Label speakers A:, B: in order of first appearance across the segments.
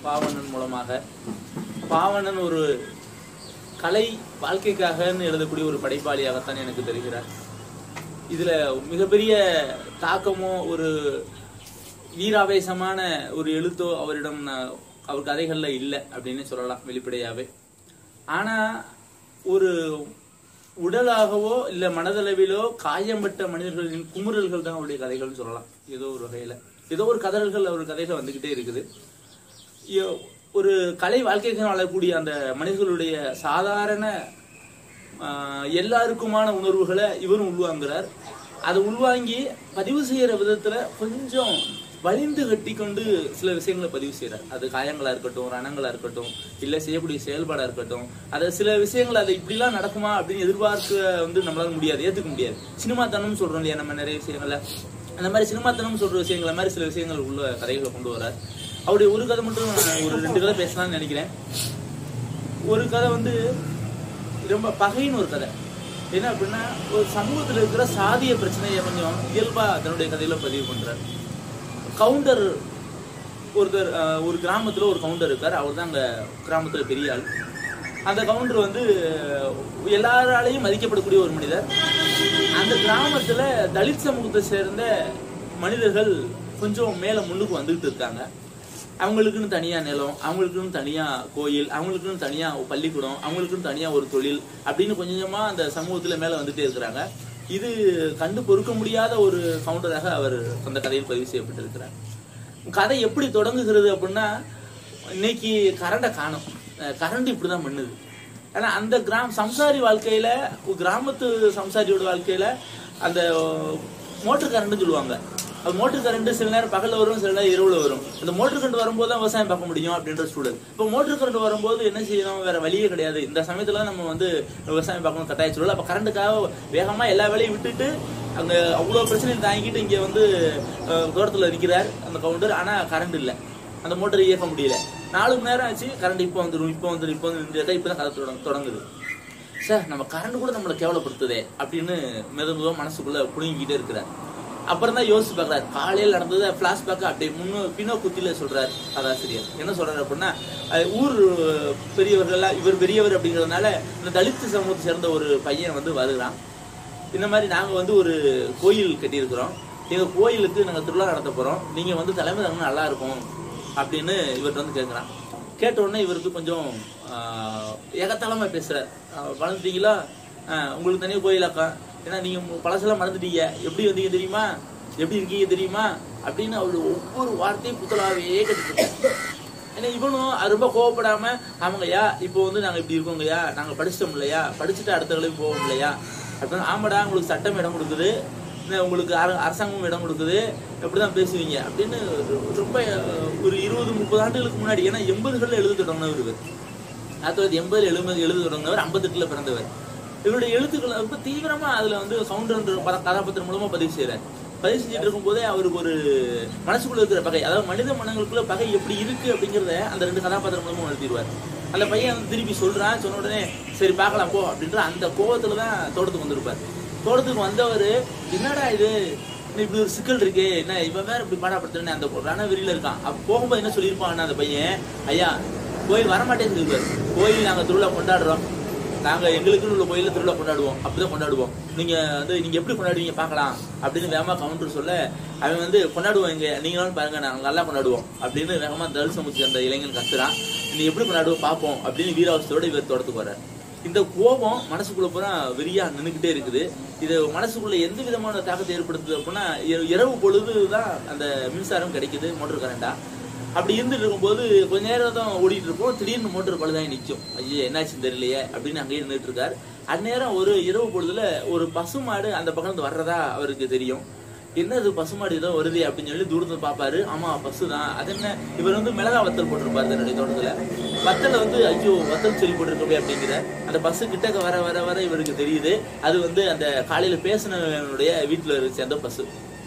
A: பாவணன் மூலமாக பாவணன் ஒரு கலை வாழ்க்கைக்காகன்னு எழுதக்கூடிய ஒரு படைப்பாளியாகத்தான் எனக்கு தெரிகிறார் இதுல மிகப்பெரிய தாக்கமோ ஒரு வீராவேசமான ஒரு எழுத்தோ அவரிடம் நான்- அவர் கதைகள்ல இல்லை அப்படின்னு சொல்லலாம் வெளிப்படையாவே ஆனா ஒரு உடலாகவோ இல்ல மனதளவிலோ காயம்பட்ட மனிதர்களின் குமுறல்கள் தான் அவருடைய கதைகள்னு சொல்லலாம் ஏதோ ஒரு வகையில ஏதோ ஒரு கதறல்கள் அவர் கதைகள் வந்துகிட்டே இருக்குது ஐயோ, ஒரு கலை வாழ்க்கைக்கு வாழக்கூடிய அந்த மனிதர்களுடைய சாதாரண ஆஹ், எல்லாருக்குமான உணர்வுகளை இவரும் உள்வாங்குறார் அதை உள்வாங்கி பதிவு செய்யற விதத்துல கொஞ்சம் வலிந்து கட்டி கொண்டு சில விஷயங்களை பதிவு செய்யறார் அது காயங்களா இருக்கட்டும் ரணங்களா இருக்கட்டும் இல்ல செய்யக்கூடிய செயல்பாடா இருக்கட்டும் அதை சில விஷயங்கள் அதை இப்படிலாம் நடக்குமா அப்படின்னு எதிர்பார்க்க வந்து நம்மளால முடியாது ஏத்துக்க முடியாது சினிமாத்தனம் சொல்றோம் இல்லையா நம்ம நிறைய விஷயங்கள்ல அந்த மாதிரி சினிமாத்தனம் சொல்ற விஷயங்களை மாதிரி சில விஷயங்கள் உள்ள கதைகளை கொண்டு வரார் அவருடைய ஒரு கதை மட்டும் நான் ஒரு ரெண்டு கதை பேசலாம்னு நினைக்கிறேன் ஒரு கதை வந்து ரொம்ப பகைன்னு ஒரு கதை என்ன அப்படின்னா ஒரு சமூகத்தில் இருக்கிற சாதிய பிரச்சனையை கொஞ்சம் இயல்பா தன்னுடைய கதையில பதிவு பண்றார் கவுண்டர் ஒருத்தர் அஹ், ஒரு கிராமத்துல ஒரு கவுண்டர் இருக்கார் அவர் தான் அங்க கிராமத்துல பெரிய ஆள் அந்த கவுண்டர் வந்து எல்லாராலையும் மதிக்கப்படக்கூடிய ஒரு மனிதர் அந்த கிராமத்துல தலித் சமூகத்தை சேர்ந்த மனிதர்கள் கொஞ்சம் மேல முன்னுக்கு வந்துகிட்டு இருக்காங்க அவங்களுக்குன்னு தனியா நிலம் அவங்களுக்குன்னு தனியா கோயில் அவங்களுக்குன்னு தனியா பள்ளிக்கூடம் அவங்களுக்குன்னு தனியா ஒரு தொழில் அப்படின்னு கொஞ்சம் கொஞ்சமா அந்த சமூகத்துல மேல வந்துட்டே இருக்கிறாங்க இது கண்டு பொறுக்க முடியாத ஒரு கவுண்டராக அவர் அந்த கதையில் பதிவு செய்யப்பட்டிருக்கிறார் கதை எப்படி தொடங்குகிறது அப்படின்னா இன்னைக்கு கரண்டை காணும் கரண்ட் இப்படிதான் பண்ணுது ஆனா அந்த கிராம சம்சாரி வாழ்க்கையில ஒரு கிராமத்து சம்சாரியோட வாழ்க்கையில அந்த மோட்டர் கரண்ட் சொல்லுவாங்க அது மோட்டர் கரண்ட் சில நேரம் பகல்ல வரும் சில நேரம் இரவுல வரும் அந்த மோட்டர் கரண்ட் வரும்போது தான் விவசாயம் பார்க்க முடியும் அப்படின்ற சூழல் இப்போ மோட்டர் கரண்ட் வரும்போது என்ன செய்யணும் வேற வழியே கிடையாது இந்த சமயத்துல நம்ம வந்து விவசாயம் பார்க்கணும் கட்டாய சூழல் அப்ப கரண்ட்டுக்காக வேகமா எல்லா வேலையும் விட்டுட்டு அங்க அவ்வளவு பிரச்சனையை தாங்கிட்டு இங்க வந்து அஹ், தோட்டத்துல நிக்கிறார் அந்த கவுண்டர் ஆனா கரண்ட் இல்ல அந்த மோட்டர் இயக்க முடியல நாலு மணி நேரம் ஆச்சு கரண்ட் இப்போ வந்துடும் இப்போ வந்துடும் இப்போ வந்து இப்போ தான் கதை தொடங்க- தொடங்குது சார் நம்ம கரண்ட் கூட நம்மளை கேவலப்படுத்துதே அப்படின்னு மெது மெதுவா மனசுக்குள்ள புழுங்கிக்கிட்டே இருக்கிறார் அப்புறம் தான் யோசிச்சு பார்க்கறாரு காலையில் நடந்ததை ஃபிளாஷ்பேக் அப்படியே முன்னோ பின்னோ குத்தில சொல்றாரு கதாசிரியர் என்ன சொல்றாரு அப்படின்னா அது ஊர் பெரியவர்கள்லாம் இவர் பெரியவர் அப்படிங்கிறதுனால இந்த தலித் சமூகத்தை சேர்ந்த ஒரு பையன் வந்து வருகிறான் இந்த மாதிரி நாங்க வந்து ஒரு கோயில் கட்டியிருக்கிறோம் எங்க கோயிலுக்கு நாங்க திருவிழா நடத்த போறோம் நீங்க வந்து தலைமை தாங்க நல்லா இருக்கும் அப்படின்னு இவர்கிட்ட வந்து கேட்குறான் கேட்ட உடனே இவருக்கு கொஞ்சம் ஆஹ், எகத்தாளமா பேசுறார் ஆஹ், வளர்ந்துட்டீங்களா ஆஹ், உங்களுக்கு தனியாக கோயிலாக்கா ஏன்னா நீங்க மு- பழசெல்லாம் மறந்துட்டீங்க எப்படி வந்தீங்க தெரியுமா எப்படி இருக்கீங்க தெரியுமா அப்படின்னு அவரு ஒவ்வொரு வார்த்தையும் புத்தலாவே கேட்டுட்டு ஏன்னா இவனும் அது ரொம்ப கோவப்படாம ஆமாங்கய்யா இப்போ வந்து நாங்க இப்படி இருக்கோங்கய்யா நாங்க படிச்சிட்டோம் இல்லையா படிச்சுட்டு அடுத்த கிளம்பி போவோம் இல்லையா அப்படின்னு ஆமாடா உங்களுக்கு சட்டம் இடம் கொடுக்குது இன்னும் உங்களுக்கு அர- அரசாங்கம் இடம் கொடுக்குது எப்படிதான் பேசுவீங்க அப்படின்னு ரொம்ப அஹ், ஒரு இருபது முப்பது ஆண்டுகளுக்கு முன்னாடி ஏன்னா எண்பதுகளில் எழுத தொடங்கினவர் இவர் ஆயிரத்தி தொள்ளாயிரத்தி எண்பதுல எழுபது எழுத தொடங்கினவர் ஐம்பத்தெட்டுல பிறந்தவர் இவருடைய எழுத்துக்களை ரொம்ப தீவிரமா அதுல வந்து கவுண்டர்ன்ற பத- கதாபாத்திரம் மூலமா பதிவு செய்யறாரு பதிவு செஞ்சுட்டு இருக்கும் போதே அவருக்கு ஒரு மனசுக்குள்ள இருக்கிற பகை அதாவது மனித மனங்களுக்குள்ள பகை எப்படி இருக்கு அப்படிங்கறத அந்த ரெண்டு கதாபாத்திரம் மூலமா உணர்த்திடுவார் அந்த பையன் வந்து திருப்பி சொல்றான் சொன்ன உடனே சரி பார்க்கலாம் போ அப்படின்ற அந்த கோவத்துல தான் தோட்டத்துக்கு வந்திருப்பார் தோட்டத்துக்கு வந்தவர் என்னடா இது இன்னும் இப்படி ஒரு சிக்கல் இருக்கே என்ன இவன் வேற இப்படி பாடப்படுத்துறேன்னு அந்த ரணவெறியில இருக்கான் அப்ப போகும்போது என்ன சொல்லியிருப்பான் அந்த பையன் ஐயா கோயில் வரமாட்டேன்னு சொல்லுவார் கோயில் நாங்க திருவிழா கொண்டாடுறோம் நாங்க எங்களுக்குன்னு உள்ள கோயில்ல திருவிழா கொண்டாடுவோம் அப்படிதான் கொண்டாடுவோம் நீங்க வந்து நீங்க எப்படி கொண்டாடுவீங்க பார்க்கலாம் அப்படின்னு வேகமா கவுண்டர் சொல்ல அவன் வந்து கொண்டாடுவோம் இங்க நீங்களும் பாருங்க நாங்க நல்லா கொண்டாடுவோம் அப்படின்னு வேகமா தல் சமுச்சு அந்த இளைஞன் கத்துறான் நீ எப்படி கொண்டாடுவோம் பார்ப்போம் அப்படின்னு வீராவசத்தோட இவர் தோட்டத்துக்கு வர்றார் இந்த கோபம் மனசுக்குள்ள பூரா வெறியா நின்னுக்கிட்டே இருக்குது இது மனசுக்குள்ள எந்த விதமான தாக்கத்தை ஏற்படுத்துது அப்படின்னா இர- இரவு பொழுது தான் அந்த மின்சாரம் கிடைக்குது மோட்டர் கரண்டா அப்படி இருந்துட்டு இருக்கும்போது கொஞ்ச நேரம் தான் ஓடிட்டு இருப்போம் திடீர்னு மோட்டர் பழுதாகி நிற்கும் ஐயோ என்னாச்சுன்னு தெரியலையே அப்படின்னு அங்கேயே நின்றுட்டு இருக்காரு அந்நேரம் ஒரு இரவு பொழுதுல ஒரு பசுமாடு அந்த பக்கம் இருந்து வர்றதா அவருக்கு தெரியும் என்னது பசுமாடு ஏதோ வருது அப்படின்னு சொல்லி தூரத்துல பாப்பாரு ஆமா பசு தான் அது என்ன இவர் வந்து மிளகா வத்தல் போட்டிருப்பாரு தன்னுடைய தோட்டத்துல வத்தல வந்து ஐயோ வத்தல் சொல்லி போட்டிருக்கவே அப்படிங்கிற அந்த பசு கிட்டக்க வர வர வர இவருக்கு தெரியுது அது வந்து அந்த காலையில பேசினவனுடைய வீட்டுல சேர்ந்த பசு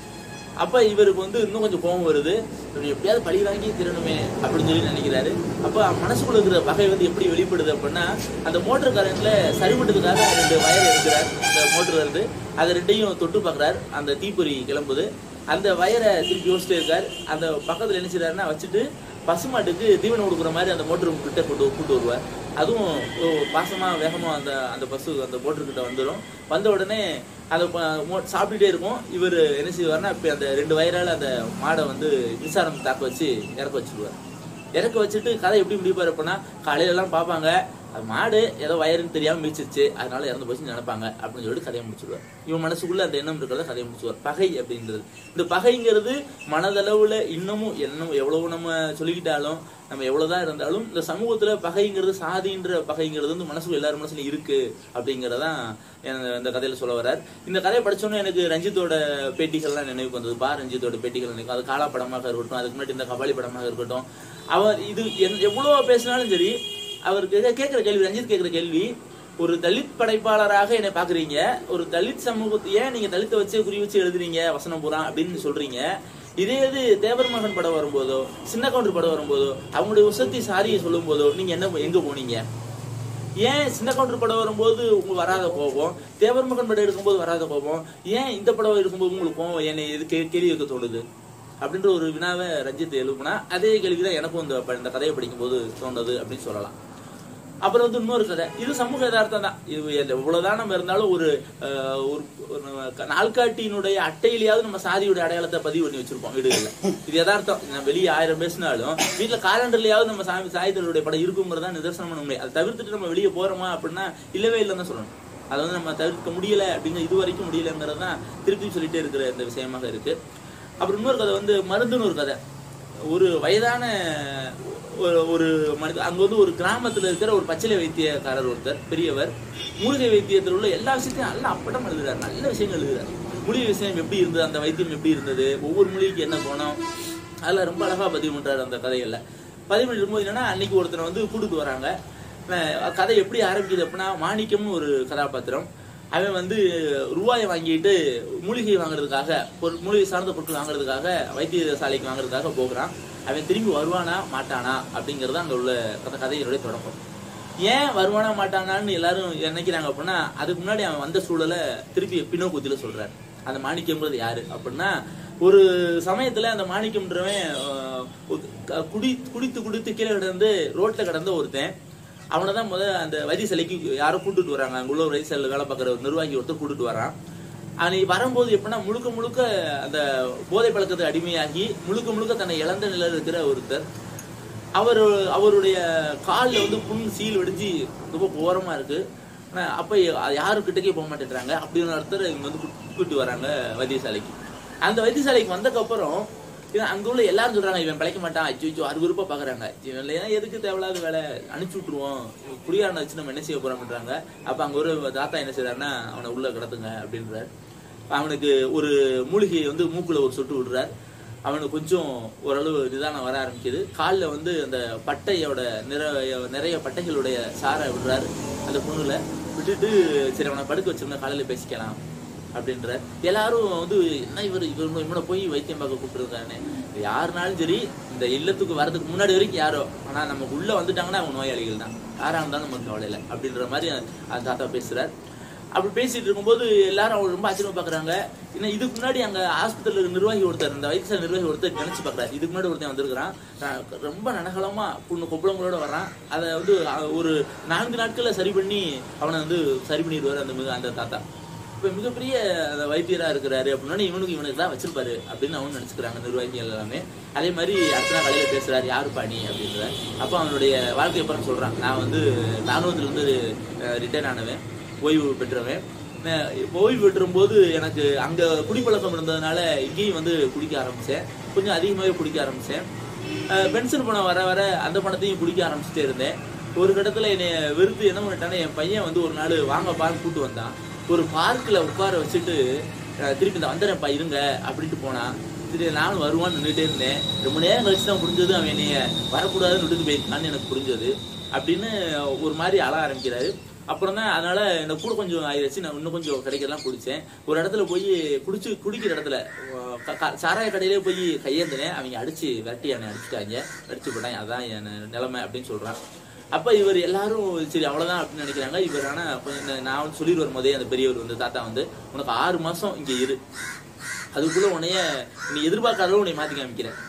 A: அப்ப இவருக்கு வந்து இன்னும் கொஞ்சம் கோபம் வருது இவர் எப்படியாவது பழி வாங்கி திருணுமே அப்படின்னு சொல்லி நினைக்கிறாரு அப்ப மனசுக்குள்ள இருக்கிற பகை வந்து எப்படி வெளிப்படுது அப்படின்னா அந்த மோட்டர் கரண்ட்ல சரிபட்டதுக்காக ரெண்டு வயர் எடுக்கிறார் அந்த மோட்டர் வருது அது ரெண்டையும் தொட்டு பார்க்கறாரு அந்த தீப்பொறி கிளம்புது அந்த வயரை திருப்பி யோசிச்சுட்டே இருக்கார் அந்த பக்கத்துல என்ன செய்றாருன்னா வச்சுட்டு பசுமாட்டுக்கு தீவனம் கொடுக்குற மாதிரி அந்த மோட்டர் கிட்ட கொண்டு கூட்டு வருவார் அதுவும் ஓ, பாசமா வேகமா அந்த அந்த பசு அந்த மோட்டர் கிட்ட வந்துடும் வந்த உடனே அதை ப- மோ- சாப்பிட்டுட்டே இருக்கும் இவர் என்ன செய்வார்னா இப்போ அந்த ரெண்டு வயரால அந்த மாடை வந்து மின்சாரம் தாக்க வச்சு இறக்க வச்சிருவார் இறக்க வச்சுட்டு கதை எப்படி முடிப்பாரு அப்படின்னா காலையில எல்லாம் பார்ப்பாங்க அது மாடு ஏதோ வயருன்னு தெரியாம மிதிச்சிருச்சு அதனால இறந்து போச்சுன்னு நினைப்பாங்க அப்படின்னு சொல்லிட்டு கதையை முடிச்சிடுவார் இவன் மனசுக்குள்ள அந்த எண்ணம் இருக்கிறத கதையை முடிச்சுவார் பகை அப்படின்றது இந்த பகைங்கிறது மனதளவுல இன்னமும் என்ன எவ்வளவு நம்ம சொல்லிக்கிட்டாலும் நம்ம எவ்வளவுதான் இருந்தாலும் இந்த சமூகத்துல பகைங்கிறது சாதின்ற பகைங்கிறது வந்து மனசுக்குள்ள எல்லாரும் மனசுல இருக்கு அப்படிங்கறதான் எனக்கு இந்த கதையில சொல்ல வர்றார் இந்த கதையை படிச்சோன்னே எனக்கு ரஞ்சித்தோட பேட்டிகள்லாம் நினைவுக்கு வந்தது பா ரஞ்சித்தோட பேட்டிகள் நினைக்கும் அது காலா படமாக இருக்கட்டும் அதுக்கு முன்னாடி இந்த கபாலி படமாக இருக்கட்டும் அவர் இது என்- எவ்வளவு பேசினாலும் சரி அவருக்கு கேட்கிற கேள்வி ரஞ்சித் கேட்கிற கேள்வி ஒரு தலித் படைப்பாளராக என்னை பாக்குறீங்க ஒரு தலித் சமூகத்தை ஏன் நீங்க தலித்தை வச்சு குறி வச்சு எழுதுறீங்க வசனம் பூரா அப்படின்னு சொல்றீங்க இதே இது தேவர் மகன் படம் வரும்போதோ சின்ன கவுண்டர் படம் வரும்போதோ அவங்களுடைய உசத்தி சாரியை சொல்லும் போதோ நீங்க என்ன எங்க போனீங்க ஏன் சின்ன கவுண்டர் படம் வரும்போது உங்களுக்கு வராத கோபம் தேவர் மகன் படம் எடுக்கும்போது வராத கோபம் ஏன் இந்த படம் எடுக்கும்போது உங்களுக்கு கோபம் என்னை எது கே- கேள்வி வைக்க தோணுது அப்படின்ற ஒரு வினாவை ரஞ்சித் எழுப்புனா அதே கேள்விதான் எனக்கும் இந்த ப- இந்த கதையை படிக்கும்போது தோணுது அப்படின்னு சொல்லலாம் அப்புறம் வந்து இன்னொரு கதை இது சமூக யதார்த்தம் தான் இது எந்த- எவ்வளவுதான் நம்ம இருந்தாலும் ஒரு அஹ், ஒரு ஒரு க- நாள்காட்டியினுடைய அட்டையிலேயாவது நம்ம சாதியுடைய அடையாளத்தை பதிவு பண்ணி வச்சிருப்போம் வீடுகள்ல இது யதார்த்தம் நான் வெளியே ஆயிரம் பேசினாலும் வீட்டுல காலண்டர்லயாவது நம்ம சாமி சாய்தலுடைய படம் இருக்குங்கிறதா நிதர்சனமான உண்மை அதை தவிர்த்துட்டு நம்ம வெளியே போறோமா அப்படின்னா இல்லவே இல்லைன்னு தான் சொல்லணும் அதை வந்து நம்ம தவிர்க்க முடியல அப்படிங்கிற இது வரைக்கும் முடியலங்கிறது தான் திருப்பி சொல்லிட்டே இருக்கிற இந்த விஷயமாக இருக்கு அப்புறம் இன்னொரு கதை வந்து மருந்துன்னு ஒரு கதை ஒரு வயதான ஒரு ஒரு மனித அங்க வந்து ஒரு கிராமத்துல இருக்கிற ஒரு பச்சிலை வைத்தியக்காரர் ஒருத்தர் பெரியவர் மூலிகை வைத்தியத்தில் உள்ள எல்லா விஷயத்தையும் நல்ல அப்படம் எழுதுறாரு நல்ல விஷயங்கள் எழுதுறாரு மூலிகை விஷயம் எப்படி இருந்தது அந்த வைத்தியம் எப்படி இருந்தது ஒவ்வொரு மூலிகைக்கு என்ன குணம் அதெல்லாம் ரொம்ப அழகா பதிவு பண்றாரு அந்த கதைகள்ல பதிவு பண்ணும்போது என்னன்னா அன்னைக்கு ஒருத்தனை வந்து கூட்டிட்டு வராங்க அஹ் கதை எப்படி ஆரம்பிக்குது அப்படின்னா மாணிக்கம்னு ஒரு கதாபாத்திரம் அவன் வந்து ரூபாயை வாங்கிட்டு மூலிகை வாங்குறதுக்காக பொருள் மூலிகை சார்ந்த பொருட்கள் வாங்குறதுக்காக வைத்தியசாலைக்கு வாங்குறதுக்காக போகிறான் அவன் திரும்பி வருவானா மாட்டானா அப்படிங்கறது அங்க உள்ள கதை கதையினுடைய தொடக்கம் ஏன் வருவானா மாட்டானான்னு எல்லாரும் நினைக்கிறாங்க அப்படின்னா அதுக்கு முன்னாடி அவன் வந்த சூழலை திருப்பி பின்னோக்குத்தில சொல்றாரு அந்த மாணிக்கம்ன்றது யாரு அப்படின்னா ஒரு சமயத்துல அந்த மாணிக்கம்ன்றவன் அஹ், ஒரு க- குடி குடித்து குடித்து கீழே கிடந்து ரோட்ல கிடந்த ஒருத்தன் அவனை தான் முத அந்த வைத்தியசாலைக்கு யாரோ கூட்டிட்டு வராங்க அங்க உள்ள ஒரு வைத்தியசாலையில் வேலை பார்க்குற ஒரு நிர்வாகி ஒருத்தர் கூட்டிட்டு வரான் அன்னைக்கு வரும்போது எப்படின்னா முழுக்க முழுக்க அந்த போதை பழக்கத்துக்கு அடிமையாகி முழுக்க முழுக்க தன்னை இழந்த நிலையில் இருக்கிற ஒருத்தர் அவர் அவருடைய காலில் வந்து புண் சீல் வெடிஞ்சு ரொம்ப ஓரமா இருக்கு ஆனா அப்ப யாருக்கிட்டக்கே போக மாட்டேங்கிறாங்க அப்படின்னு ஒருத்தர் இங்க வந்து கூப்பிட்டு வராங்க வைத்தியசாலைக்கு அந்த வைத்தியசாலைக்கு வந்தக்கப்புறம் இது அங்க உள்ள எல்லாரும் சொல்றாங்க இவன் பிழைக்க மாட்டான் அச்சு அச்சு அருவருப்பா பாக்குறாங்க இவன் ஏன் எதுக்கு தேவையில்லாத வேலை அனுப்பிச்சு விட்டுருவோம் குடியாரனை வச்சு நம்ம என்ன செய்ய போறோம்ன்றாங்க அப்ப அங்க ஒரு தாத்தா என்ன செய்றாருன்னா அவனை உள்ள கிடத்துங்க அப்படின்றார் அவனுக்கு ஒரு மூலிகையை வந்து மூக்குல ஒரு சொட்டு விடுறார் அவனுக்கு கொஞ்சம் ஓரளவு நிதானம் வர ஆரம்பிக்குது காலில் வந்து அந்த பட்டையோட நிற நிறைய பட்டைகளுடைய சாரை விடுறாரு அந்த புண்ணுல விட்டுட்டு சரி அவனை படுக்க வச்சிருந்தா காலையில பேசிக்கலாம் அப்படின்ற எல்லாரும் வந்து என்ன இவர் இவர் இவனை போய் வைத்தியம் பார்க்க கூப்பிட்டுருக்கானே யாருனாலும் சரி இந்த இல்லத்துக்கு வரதுக்கு முன்னாடி வரைக்கும் யாரோ ஆனா நமக்கு உள்ள வந்துட்டாங்கன்னா அவங்க நோயாளிகள் தான் யாரா இருந்தாலும் நமக்கு கவலை இல்லை அப்படின்ற மாதிரி அந்த தாத்தா பேசுறார் அப்படி பேசிட்டு இருக்கும்போது எல்லாரும் அவங்க ரொம்ப ஆச்சரியமா பாக்குறாங்க இன்னும் இதுக்கு முன்னாடி அங்க ஆஸ்பத்திரியில நிர்வாகி ஒருத்தர் இந்த வைத்தியசாலை நிர்வாகி ஒருத்தர் நினைச்சு பாக்குறாரு இதுக்கு முன்னாடி ஒருத்தன் வந்திருக்கிறான் நான் ரொம்ப நனகலமா புண்ணு கொப்பளங்களோட வரான் அதை வந்து அ- ஒரு நான்கு நாட்கள்ல சரி பண்ணி அவனை வந்து சரி பண்ணிடுவாரு அந்த மிக- அந்த தாத்தா இப்ப மிகப்பெரிய அந்த வைத்தியரா இருக்கிறாரு அப்படின்னா இவனுக்கு இவனுக்கு தான் வச்சிருப்பாரு அப்படின்னு அவனு நினைச்சுக்கிறாங்க நிர்வாகிகள் எல்லாமே அதே மாதிரி அடுத்த நாள் காலையில பேசுறாரு யாரு பாணி அப்படின்ற அப்ப அவனுடைய வாழ்க்கை அப்புறம் சொல்றான் நான் வந்து ராணுவத்துல இருந்து ரிட்டையர் ஆனவன் ஓய்வு பெற்றவன் நான் இப்ப ஓய்வு பெற்றும் போது எனக்கு அங்க குடிப்பழக்கம் இருந்ததுனால இங்கேயும் வந்து குடிக்க ஆரம்பிச்சேன் கொஞ்சம் அதிகமாகவே குடிக்க ஆரம்பிச்சேன் அஹ் பென்ஷன் பணம் வர வர அந்த பணத்தையும் குடிக்க ஆரம்பிச்சுட்டே இருந்தேன் ஒரு கட்டத்துல என்னை வெறுத்து என்ன பண்ணிட்டானே என் பையன் வந்து ஒரு நாள் வாங்க பால் கூட்டு வந்தான் ஒரு பார்க்கில் உட்கார வச்சுட்டு அஹ் திருப்பி இந்த வந்துடுறேன்ப்பா இருங்க அப்படின்ட்டு போனான் சரி நானும் வருவான்னு நின்றுட்டே இருந்தேன் ரொம்ப நேரம் கழிச்சு தான் புரிஞ்சது அவன் என்னைய வரக்கூடாதுன்னு விட்டுட்டு போயிருக்கான்னு எனக்கு புரிஞ்சது அப்படின்னு ஒரு மாதிரி அழ ஆரம்பிக்கிறாரு அப்புறம் தான் அதனால எனக்கு கூட கொஞ்சம் ஆயிடுச்சு நான் இன்னும் கொஞ்சம் கடைக்கெல்லாம் குடிச்சேன் ஒரு இடத்துல போய் குடிச்சு குடிக்கிற இடத்துல அஹ் க- க- சாராய கடையிலே போய் கையேந்தினேன் அவங்க அடிச்சு விரட்டி என்னை அடிச்சுட்டாங்க அடிச்சு போட்டாங்க அதான் என் நிலைமை அப்படின்னு சொல்றான் அப்ப இவர் எல்லாரும் சரி அவ்வளவுதான் அப்படின்னு நினைக்கிறாங்க இவர் ஆனா கொஞ்சம் நே- நான் வந்து சொல்லிடுவார் முதே அந்த பெரியவர் வந்து தாத்தா வந்து உனக்கு ஆறு மாசம் இங்க இரு அதுக்குள்ள உன்னைய நீ எதிர்பார்க்காத உன்னை மாத்தி காமிக்கிறேன்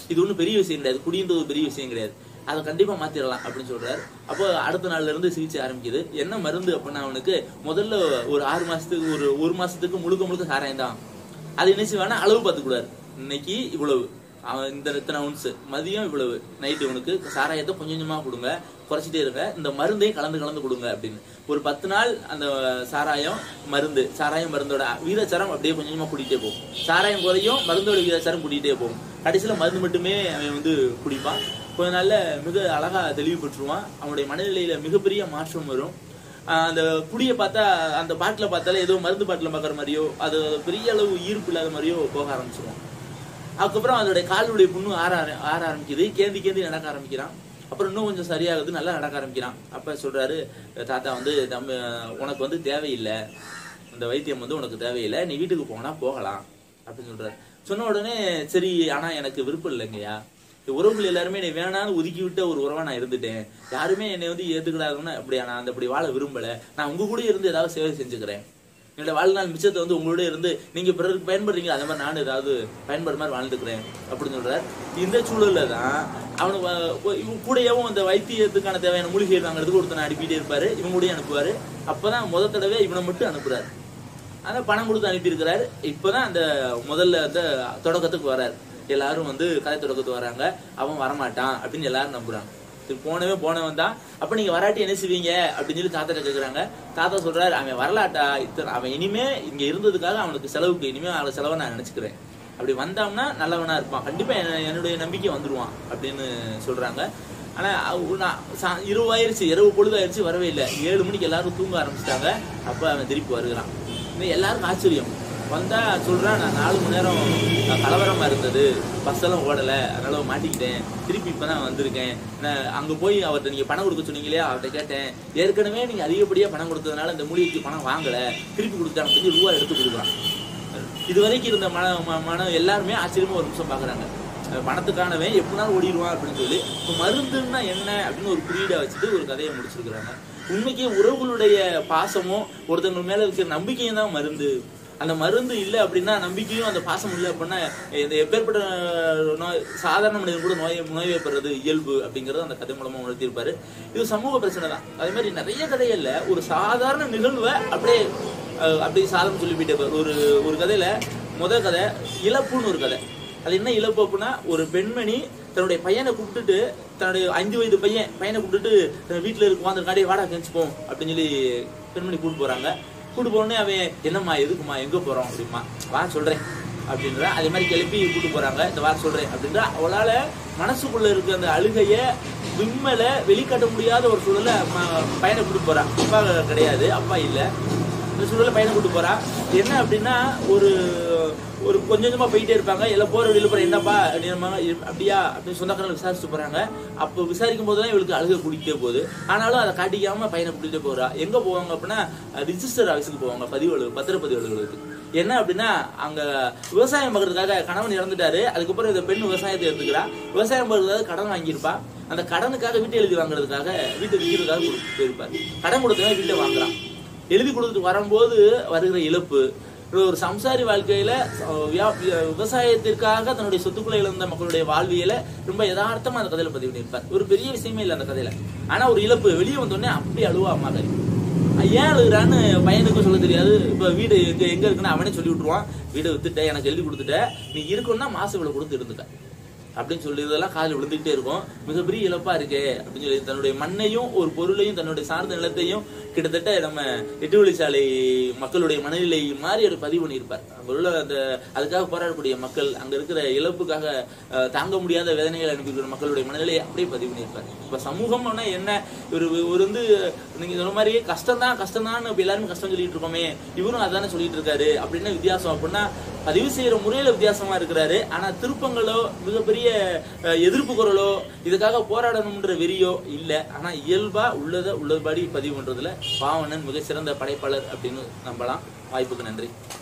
A: இது ஒன்றும் பெரிய விஷயம் கிடையாது குடின்றது ஒரு பெரிய விஷயம் கிடையாது அதை கண்டிப்பா மாத்திரலாம் அப்படின்னு சொல்றாரு அப்போ அடுத்த நாள்ல இருந்து சிகிச்சை ஆரம்பிக்குது என்ன மருந்து அப்படின்னா அவனுக்கு முதல்ல ஒரு ஆறு மாசத்துக்கு ஒரு ஒரு மாசத்துக்கு முழுக்க முழுக்க சாராயம் தான் அது என்ன செய்வானா அளவு பார்த்துக்கூடாது இன்னைக்கு இவ்வளவு அவன் இந்த இத்தனை ounce மதியம் இவ்வளவு நைட்டு இவனுக்கு சாராயத்தை கொஞ்சம் கொஞ்சமா கொடுங்க குறைச்சிட்டே இருங்க இந்த மருந்தையும் கலந்து கலந்து கொடுங்க அப்படின்னு ஒரு பத்து நாள் அந்த சாராயம் மருந்து சாராயம் மருந்தோட வீரச்சரம் அப்படியே கொஞ்சம் கொஞ்சமா கூட்டிகிட்டே போகும் சாராயம் குறையும் மருந்தோட வீரச்சரம் கூட்டிகிட்டே போகும் கடைசியில மருந்து மட்டுமே அவன் வந்து குடிப்பான் கொஞ்ச நாள்ல மிக அழகா தெளிவு பெற்றுருவான் அவனுடைய மனநிலையில மிகப்பெரிய மாற்றம் வரும் ஆஹ் அந்த குடியை பார்த்தா அந்த பாட்டில் பார்த்தாலே ஏதோ மருந்து பாட்டில் பார்க்குற மாதிரியோ அது பெரிய அளவு ஈர்ப்பு இல்லாத மாதிரியோ போக ஆரம்பிச்சிருவான் அதுக்கப்புறம் அதோடைய காலுடைய புண்ணு ஆற ஆர- ஆற ஆரம்பிக்குது கேந்தி கேந்தி நடக்க ஆரம்பிக்கிறான் அப்புறம் இன்னும் கொஞ்சம் சரியாகுது நல்லா நடக்க ஆரம்பிக்கிறான் அப்ப சொல்றாரு தாத்தா வந்து நம்ம உனக்கு வந்து தேவையில்லை இந்த வைத்தியம் வந்து உனக்கு தேவையில்லை நீ வீட்டுக்கு போனா போகலாம் அப்படின்னு சொல்றாரு சொன்ன உடனே சரி ஆனா எனக்கு விருப்பம் இல்லைங்கய்யா இந்த உறவுகள் எல்லாருமே என்னை வேணான்னு ஒதுக்கி விட்ட ஒரு உறவா நான் இருந்துட்டேன் யாருமே என்னை வந்து ஏத்துக்கிடாதுன்னு அப்படியா நான் அந்த அப்படி வாழ விரும்பல நான் உங்க கூட இருந்து ஏதாவது சேவை செஞ்சுக்கிறேன் என்னோட வாழ்நாள் மிச்சத்தை வந்து உங்களோட இருந்து நீங்க பிறருக்கு பயன்படுறீங்க அதே மாதிரி நானும் ஏதாவது பயன்படுற மாதிரி வாழ்ந்துக்கிறேன் அப்படின்னு சொல்றாரு இந்த சூழல்ல தான் அவனுக்கு வ- ஒ- இவன் கூடயவும் அந்த வைத்தியத்துக்கான தேவையான மூலிகை வாங்குறதுக்கு ஒருத்தனை அனுப்பிட்டே இருப்பாரு இவன் கூடயும் அனுப்புவாரு அப்பதான் முத தடவை இவனை மட்டும் அனுப்புறாரு ஆனா பணம் கொடுத்து அனுப்பியிருக்கிறாரு இப்பதான் அந்த முதல்ல அந்த தொடக்கத்துக்கு வராரு எல்லாரும் வந்து கதை தொடக்கத்துக்கு வராங்க அவன் வரமாட்டான் அப்படின்னு எல்லாரும் நம்புறாங்க சரி போனவே போனவன் தான் அப்ப நீங்க வராட்டி என்ன செய்வீங்க அப்படின்னு சொல்லி தாத்தாட்ட கேக்குறாங்க தாத்தா சொல்றாரு அவன் வரலாட்டா இத்தனை அவன் இனிமே இங்க இருந்ததுக்காக அவனுக்கு செலவுக்கு இனிமே அவளை செலவை நான் நினைச்சுக்கிறேன் அப்படி வந்தான்னா நல்லவனா இருப்பான் கண்டிப்பா என்ன- என்னுடைய நம்பிக்கை வந்துருவான் அப்படின்னு சொல்றாங்க ஆனா அவ- நான் சா- இரவு ஆயிருச்சு இரவு பொழுது ஆயிருச்சு வரவே இல்லை ஏழு மணிக்கு எல்லாரும் தூங்க ஆரம்பிச்சிட்டாங்க அப்ப அவன் திருப்பி வருகிறான் இன்னும் எல்லாருக்கும் ஆச்சரியம் வந்தா சொல்றான் நான் நாலு மணி நேரம் நான் கலவரமா இருந்தது பஸ் எல்லாம் ஓடல அதனால மாட்டிக்கிட்டேன் திருப்பி இப்பதான் வந்திருக்கேன் நான் அங்க போய் அவர்கிட்ட நீங்க பணம் கொடுக்க சொன்னீங்க இல்லையா அவர்கிட்ட கேட்டேன் ஏற்கனவே நீங்க அதிகப்படியா பணம் கொடுத்ததுனால இந்த மூலிகைக்கு பணம் வாங்கல திருப்பி கொடுத்தாங்க சொல்லி ரூபா எடுத்து கொடுக்குறான் இது வரைக்கும் இருந்த மன ம- மனம் எல்லாருமே ஆச்சரியமா ஒரு நிமிஷம் பாக்குறாங்க அஹ் பணத்துக்கானவன் எப்படினாலும் ஓடிடுவான் அப்படின்னு சொல்லி இப்போ மருந்துன்னா என்ன அப்படின்னு ஒரு குறியீடை வச்சுட்டு ஒரு கதையை முடிச்சிருக்கிறாங்க உண்மைக்கு உறவுகளுடைய பாசமும் ஒருத்தவங்க மேல இருக்கிற நம்பிக்கையும் தான் மருந்து அந்த மருந்து இல்லை அப்படின்னா நம்பிக்கையும் அந்த பாசம் இல்லை அப்படின்னா இந்த எப்பேற்பட்ட நோய் சாதாரண மனிதன் கூட நோய் நோய்வைப்படுறது இயல்பு அப்படிங்கறது அந்த கதை மூலமா உணர்த்தியிருப்பாரு இது சமூக பிரச்சனை தான் அதே மாதிரி நிறைய கதைகள்ல ஒரு சாதாரண நிகழ்வை அப்படியே அஹ், அப்படியே சாதம் சொல்லி போயிட்டே இருப்பாரு. ஒரு ஒரு கதையில முத கதை இழப்புன்னு ஒரு கதை அது என்ன இழப்பு அப்படின்னா ஒரு பெண்மணி தன்னுடைய பையனை கூப்பிட்டுட்டு தன்னுடைய அஞ்சு வயது பையன் பையனை கூப்பிட்டுட்டு தன் வீட்டுல இருக்கு வாங்க வாடா கழிச்சுப்போம் அப்படின்னு சொல்லி பெண்மணி கூப்பிட்டு போறாங்க கூட்டு போனே அவன் என்னம்மா எதுக்குமா எங்க போறோம் அப்படிமா வா சொல்றேன் அப்படின்ற அதே மாதிரி கிளப்பி கூட்டு போறாங்க இந்த வார சொல்றேன் அப்படின்ற அவளால மனசுக்குள்ள இருக்க அந்த அழுகைய விம்மல வெளிக்காட்ட முடியாத ஒரு சூழல ம- பையனை கூட்டு போறா அப்பா கிடையாது அப்பா இல்ல இந்த சூழல பையனை கூட்டு போறா என்ன அப்படின்னா ஒரு ஒரு கொஞ்சம் கொஞ்சமா போயிட்டே இருப்பாங்க எல்லாம் போற வழியில போற என்னப்பா அப்படின்னா அப்படியா அப்படின்னு சொந்தக்காரங்க விசாரிச்சுட்டு போறாங்க அப்போ விசாரிக்கும் போதுதான் இவளுக்கு அழுகை குடிக்கிட்டே போகுது ஆனாலும் அதை காட்டிக்காம பையனை கூட்டிட்டு போறா எங்க போவாங்க அப்படின்னா ரிஜிஸ்டர் ஆஃபீஸுக்கு போவாங்க பதிவு அலுவலகம் பத்திரப்பதிவு அலுவலகத்துக்கு என்ன அப்படின்னா அங்க விவசாயம் பார்க்கறதுக்காக கணவன் இறந்துட்டாரு அதுக்கப்புறம் இந்த பெண் விவசாயத்தை எடுத்துக்கிறா விவசாயம் பார்க்கறதுக்காக கடன் வாங்கியிருப்பா அந்த கடனுக்காக வீட்டை எழுதி வாங்குறதுக்காக வீட்டை விற்கிறதுக்காக கொடுத்து போயிருப்பார் கடன் கொடுத்தவன் வீட்டை வாங்குறான் எழுதி கொடுத்துட்டு வரும்போது வருகிற இழப்பு ஒரு சம்சாரி வாழ்க்கையில அஹ், வியா- வி- விவசாயத்திற்காக தன்னுடைய சொத்துக்களை இழந்த மக்களுடைய வாழ்வியல ரொம்ப யதார்த்தமா அந்த கதையில பதிவு பண்ணியிருப்பார் ஒரு பெரிய விஷயமே இல்லை அந்த கதையில ஆனா ஒரு இழப்பு வெளியே வந்தோடனே அப்படி அழுவா அம்மா கறி ஏன் அழுகுறான்னு பையனுக்கும் சொல்ல தெரியாது இப்ப வீடு எங்க எங்க இருக்குன்னு அவனே சொல்லி விட்டுருவான் வீடை வித்துட்ட எனக்கு எழுதி கொடுத்துட்ட நீ இருக்கணும்னா மாசம் இவ்வளவு கொடுத்து இருந்துக்க அப்படின்னு சொல்லி இதெல்லாம் காதில் விழுந்துகிட்டே இருக்கும் மிகப்பெரிய இழப்பா இருக்கே அப்படின்னு சொல்லி தன்னுடைய மண்ணையும் ஒரு பொருளையும் தன்னுடைய சார்ந்த நிலத்தையும் கிட்டத்தட்ட நம்ம எட்டு வழிச்சாலை மக்களுடைய மனநிலை மாறி ஒரு பதிவு பண்ணியிருப்பார் அங்க உள்ள அந்த அதுக்காக போராடக்கூடிய மக்கள் அங்க இருக்கிற இழப்புக்காக அஹ், தாங்க முடியாத வேதனைகள் அனுப்பிக்கிற மக்களுடைய மனநிலையை அப்படியே பதிவு பண்ணியிருப்பார் இப்ப சமூகம்னா என்ன ஒரு ஒரு வந்து நீங்க சொன்ன மாதிரி கஷ்டம் தான் கஷ்டம் தான் இப்ப எல்லாருமே கஷ்டம் சொல்லிட்டு இருக்கோமே இவரும் அதானே சொல்லிட்டு இருக்காரு அப்படின்னு வித்தியாசம் அப்படின்னா பதிவு செய்யற முறையில வித்தியாசமா இருக்கிறாரு ஆனா திருப்பங்களோ மிகப்பெரிய அஹ், எதிர்ப்பு குரலோ இதுக்காக போராடணும்ன்ற வெறியோ இல்ல ஆனா இயல்பா உள்ளதை உள்ளபடி பதிவு பண்றதுல பாவனன் மிகச்சிறந்த படைப்பாளர் அப்படின்னு நம்பலாம் வாய்ப்புக்கு நன்றி